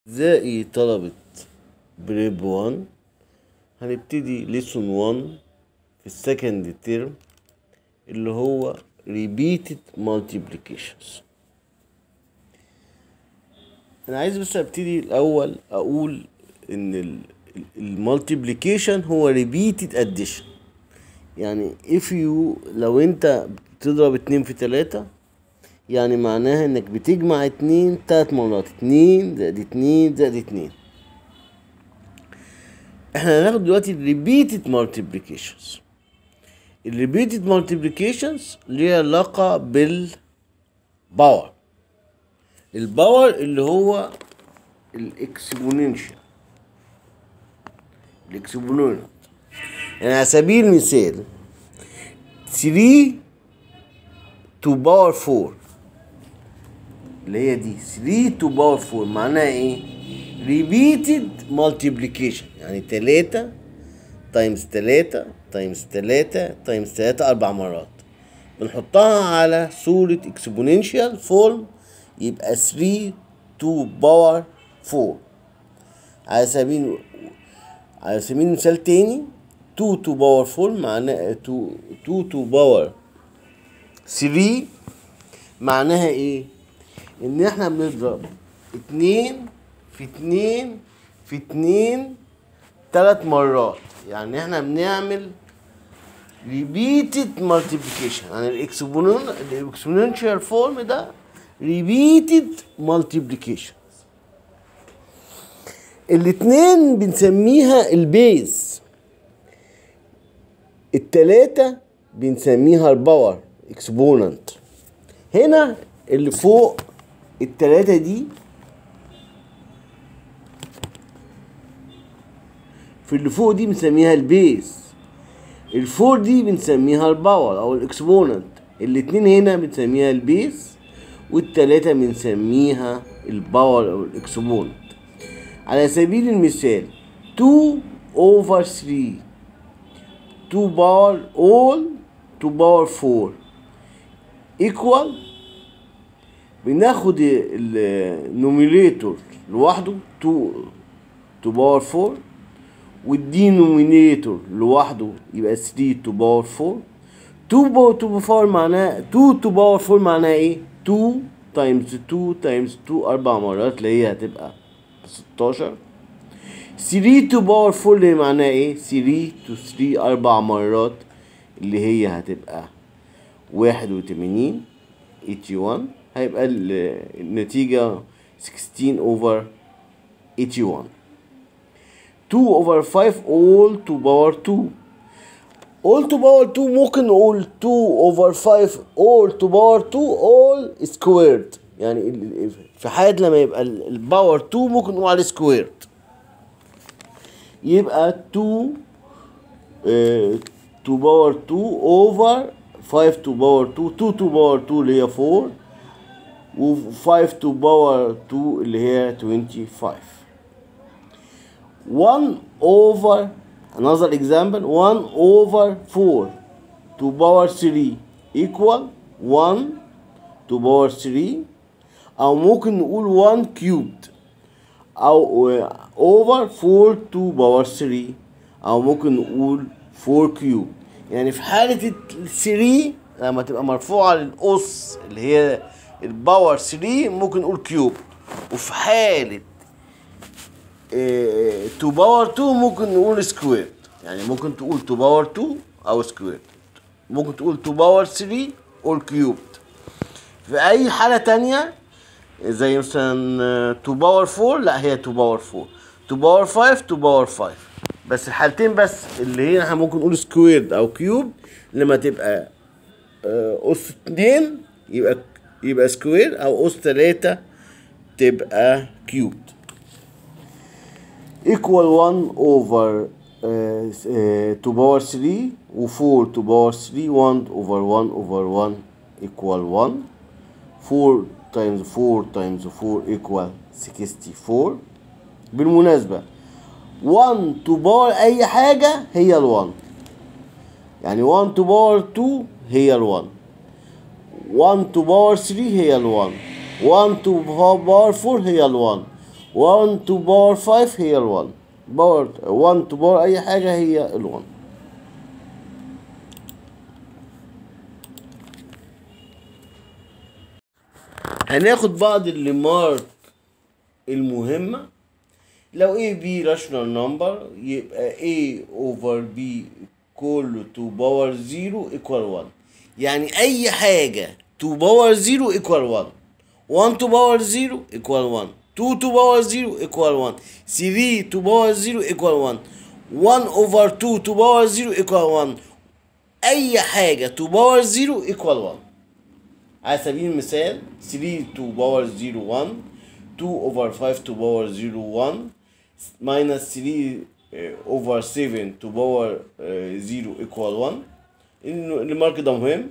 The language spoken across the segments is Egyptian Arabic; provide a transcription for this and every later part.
أعزائي طلبة بريب 1 هنبتدي ليسون 1 في السكند ترم اللي هو repeated multiplications أنا عايز بس أبتدي الأول أقول إن المالتيبليكيشن هو repeated addition يعني if you لو أنت بتضرب اتنين في تلاتة يعني معناها انك بتجمع اتنين تلات مرات اتنين زائد اتنين زائد اتنين احنا هناخد دلوقتي repeated multiplications repeated multiplications ليها علاقة بالباور الباور اللي هو الاكسبوننشال الاكسبوننت يعني على سبيل المثال 3 to power 4 اللي هي دي 3 to power 4 معناها ايه repeated multiplication يعني 3 تايمز 3 تايمز 3 تايمز 3 اربع مرات بنحطها على صورة exponential فورم يبقى 3 to power 4 على سبيل على سبيل مثال تاني 2 to power 4 معناها 2 2 to power 3 معناها ايه ان احنا بنضرب اتنين في اتنين في اتنين تلات مرات يعني احنا بنعمل repeated multiplication يعني الاكسبوننشال فورم ده repeated multiplication الاتنين بنسميها البيز التلاتة بنسميها الباور اكسبوننت هنا اللي فوق التلاتة دي في اللي فوق دي بنسميها البيس الفور دي بنسميها الباور او الاكسبوننت الاتنين هنا بنسميها البيس والتلاتة بنسميها الباور او الاكسبوننت على سبيل المثال 2 over 3 2 power all 2 power 4 equal بناخد النوميريتور لوحده 2 2 باور 4 والدينومينيتور لوحده يبقى 3 2 باور 4 2 باور 2 باور معناها 2 2 باور 4 معناها ايه 2 تايمز 2 تايمز 2 اربع مرات اللي هي هتبقى 16 3 2 باور 4 اللي معناها ايه 3 تو 3 اربع مرات اللي هي هتبقى 81 81 هيبقى النتيجة 16 over 81 2 over 5 all to power 2 all to power 2 ممكن نقول 2 over 5 all to power 2 all squared يعني في حالة لما يبقى الباور 2 ممكن نقول عليه squared يبقى 2 to power 2 over 5 to power 2 2 to power 2 اللي هي 4 و 5 to power 2 اللي هي 25 1 over another example 1 over 4 to power 3 equal 1 to power 3 او ممكن نقول 1 cubed او over 4 to power 3 او ممكن نقول 4 cubed يعني في حالة ال 3 لما تبقى مرفوعة للقص اللي هي الباور 3 ممكن نقول كيوب وفي حالة إيه 2 باور 2 ممكن نقول سكوير يعني ممكن تقول 2 باور 2 او سكوير ممكن تقول 2 باور 3 او كيوب في اي حالة تانية زي مثلا 2 باور 4 لا هي 2 باور 4 2 باور 5 2 باور 5 بس الحالتين بس اللي هي احنا ممكن نقول سكويرد او كيوب لما تبقى اس 2 يبقى يبقى سكوير او اس 3 تبقى كيوب equal 1 over uh, 2 power 3 و 4 2 power 3 1 over 1 over 1 equal 1 4 times 4 times 4 equal 64 بالمناسبة 1 to power أي حاجة هي ال 1 يعني 1 to power 2 هي ال 1 1 to power 3 هي ال 1 1 to power 4 هي ال 1 1 to power 5 هي ال 1 باور 1 to power اي حاجة هي ال 1 هناخد بعض الليمارك المهمة لو A B rational number يبقى A over B كله to power 0 equal 1 يعني أي حاجة to power 0 equal 1 1 to power 0 equal 1 2 to power 0 equal 1 3 to power 0 equal 1 1 over 2 to power 0 equal 1 أي حاجة to power 0 equal 1 على سبيل المثال 3 to power 0 1 2 over 5 to power 0 1 minus 3 uh, over 7 to power uh, 0 equal 1 الريمارك ده مهم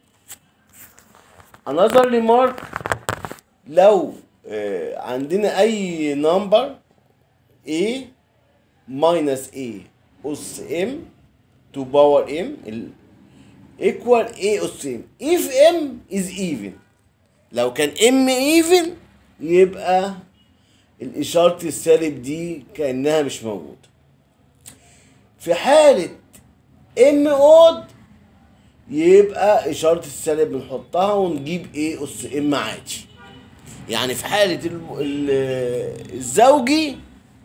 another remark لو uh, عندنا اي number a minus a أس m to power m ال- equal a أس m if m is even لو كان m even يبقى الإشارة السالب دي كأنها مش موجودة في حالة ام اود يبقى إشارة السالب بنحطها ونجيب ايه أس ام عادي يعني في حالة الم- ال- الزوجي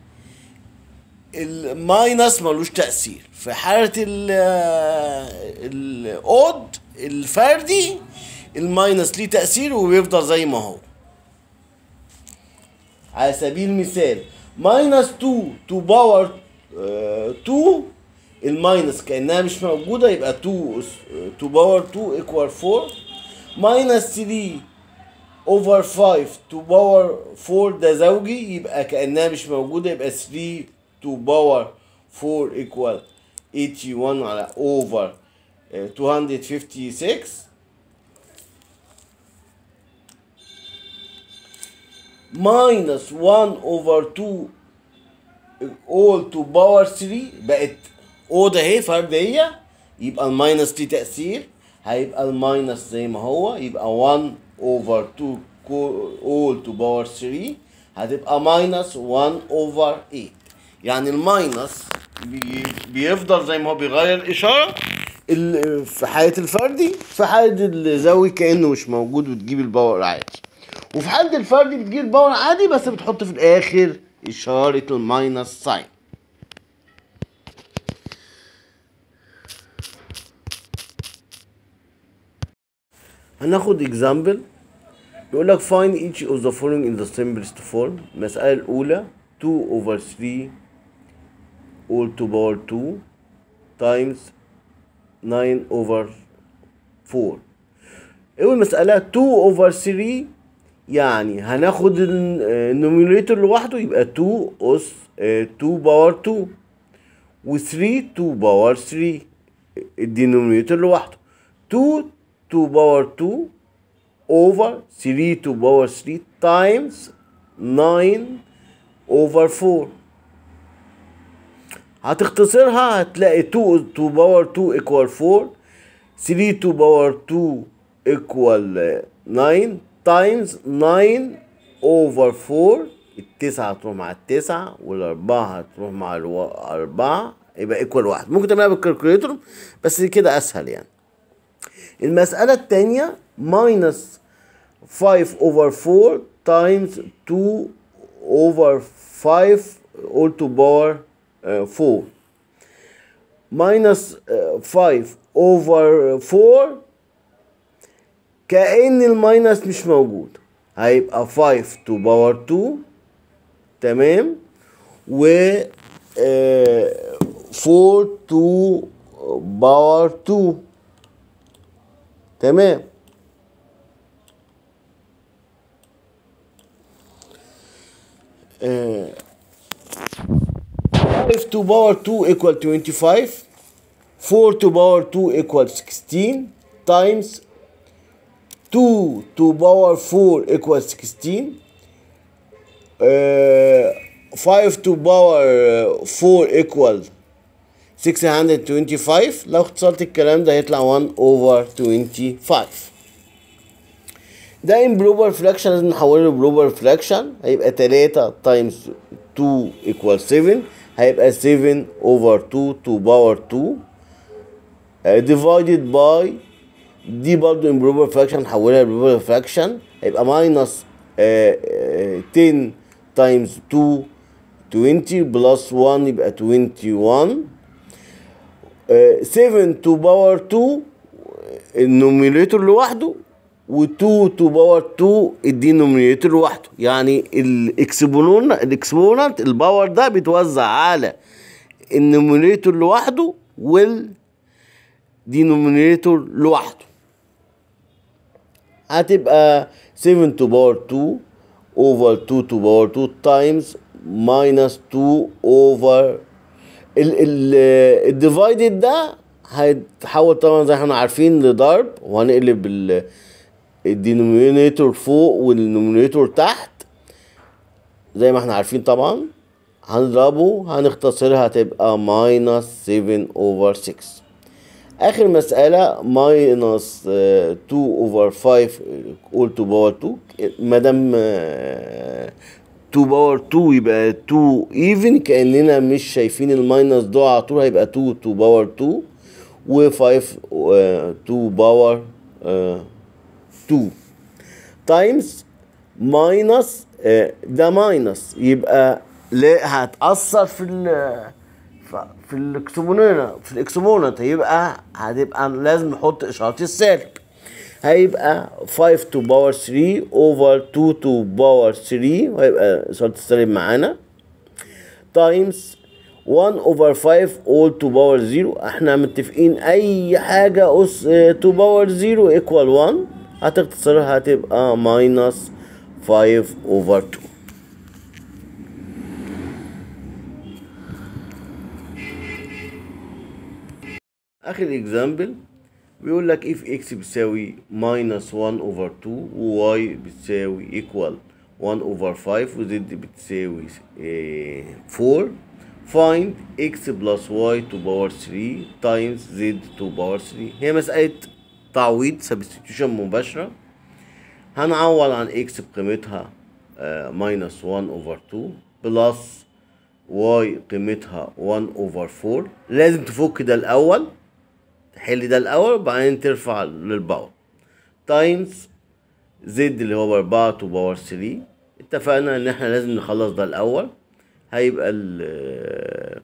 الماينس ملوش تأثير في حالة ال الأود الفردي الماينس ليه تأثير وبيفضل زي ما هو على سبيل المثال ماينس 2 تو باور 2 الماينس كأنها مش موجودة يبقى 2 تو باور 2 ايكوال 4 ماينس 3 اوفر 5 تو باور 4 ده زوجي يبقى كأنها مش موجودة يبقى 3 تو باور 4 ايكوال 81 على اوفر 256 minus 1 over 2 all to power 3 بقت او ده اهي فردية يبقى الماينس ليه تأثير هيبقى الماينس زي ما هو يبقى 1 over 2 كو- all to power 3 هتبقى minus 1 over 8 يعني الماينس بي- بيفضل زي ما هو بيغير الإشارة ال- في حالة الفردي في حالة الزوي كأنه مش موجود وتجيب الباور عادي وفي حالة الفردي بتجيب الباور عادي بس بتحط في الآخر إشارة الماينس ساين هناخد example بيقول لك find each of the following in the simplest form المسألة الأولى 2 over 3 all to power 2 times 9 over 4 اول مسألة 2 over 3 يعني هناخد النوميريتور لوحده يبقى 2 أس آه، 2 باور 2 و 3 2 باور 3 الدينومينيتور لوحده 2 2 باور 2 over 3 2 باور 3 times 9 over 4 هتختصرها هتلاقي 2 2 باور 2 equal 4 3 2 باور 2 equal 9 times 9 over 4 التسعة هتروح مع التسعة والأربعة هتروح مع الأربعة يبقى equal واحد ممكن تعملها بالكالكوليتر بس كده أسهل يعني المسألة التانية minus 5 over 4 times 2 over 5 all to power uh, 4 minus uh, 5 over 4 كأن الماينس مش موجود هيبقى 5 to power 2 تمام و آه، 4 to power 2 تمام آه، 5 to power 2 equal 25 4 to power 2 equal 16 times 2 to power 4 equals 16 uh, 5 to power uh, 4 equal 625 لو اختصرت الكلام ده هيطلع 1 over 25 ده امبروبر فراكشن لازم نحوله لبروبر فراكشن هيبقى 3 تايمز 2 equal 7 هيبقى 7 over 2 to power 2 uh, divided by دي برضو improper fraction نحولها لبروبر fraction هيبقى minus uh, uh, 10 times 2 20 plus 1 يبقى 21 uh, 7 to power 2 النوميريتور لوحده و2 تو باور 2 الدينومينيتور لوحده يعني الاكسبونون الاكسبوننت الباور ده بيتوزع على النومينيتور لوحده والدينومينيتور لوحده هتبقى 7 تو باور 2 اوفر 2 تو باور 2 تايمز ماينس 2 اوفر الديفايدد ده هيتحول طبعا زي ما احنا عارفين لضرب وهنقلب ال الدينومينيتور فوق والنومينيتور تحت زي ما احنا عارفين طبعا هنضربه هنختصرها هتبقى ماينس 7 اوفر 6 اخر مسألة ماينس 2 اوفر 5 اول تو باور 2 مادام 2 باور 2 يبقى 2 ايفن كاننا مش شايفين الماينس ده على طول هيبقى 2 تو باور 2 و5 2 باور 2 تايمز ماينس ده ماينس يبقى لا هتأثر في ال في الاكسبوننت في الاكسبوننت هيبقى هتبقى لازم نحط اشارة السالب هيبقى 5 تو باور 3 اوفر 2 تو باور 3 وهيبقى اشارة السالب معانا تايمز 1 اوفر 5 all to power 0 احنا متفقين اي حاجة اس 2 باور 0 equal 1 هتختصرها هتبقى minus 5 over 2 اخر اكزامبل بيقول لك if x بتساوي minus 1 over 2 و y بتساوي equal 1 over 5 و z بتساوي eh, 4 find x plus y to power 3 times z to power 3 هي مسألة تعويض substitution مباشرة هنعوض عن x بقيمتها uh, minus 1 over 2 plus y قيمتها 1 over 4 لازم تفك ده الأول تحل ده الأول وبعدين ترفع للباور تايمز زد اللي هو 4 to power 3 اتفقنا ان احنا لازم نخلص ده الأول هيبقى ال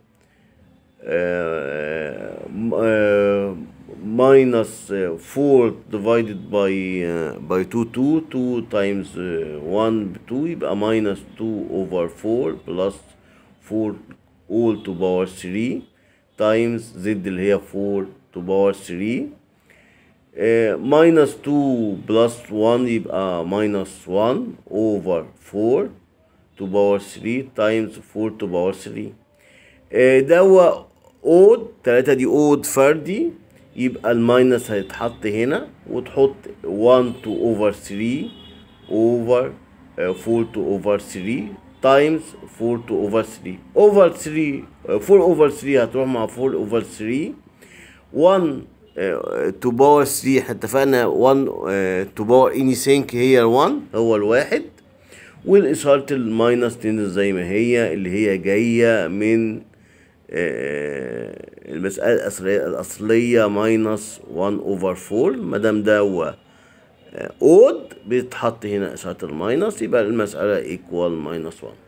minus 4 divided by uh, by 2 2 2 times uh, 1 ب 2 يبقى minus 2 over 4 plus 4 all to power 3 times z اللي هي 4 to power 3 uh, minus 2 plus 1 يبقى minus 1 over 4 to power 3 times 4 to power 3 آه، ده هو اود 3 دي اود فردي يبقى الماينس هيتحط هنا وتحط 1 to over 3 over آه، 4 to over 3 times 4 to over 3 over 3 آه، 4 over 3 هتروح مع 4 over 3 1 تو باور 3 احنا اتفقنا 1 تو باور اني سينك هي ال 1 هو الواحد والإشارة الماينس تنزل زي ما هي اللي هي جاية من آه، المسألة الأصلية الأصلية ماينس 1 أوفر 4 مادام ده هو اود بيتحط هنا إشارة الماينس يبقى المسألة ايكوال ماينس 1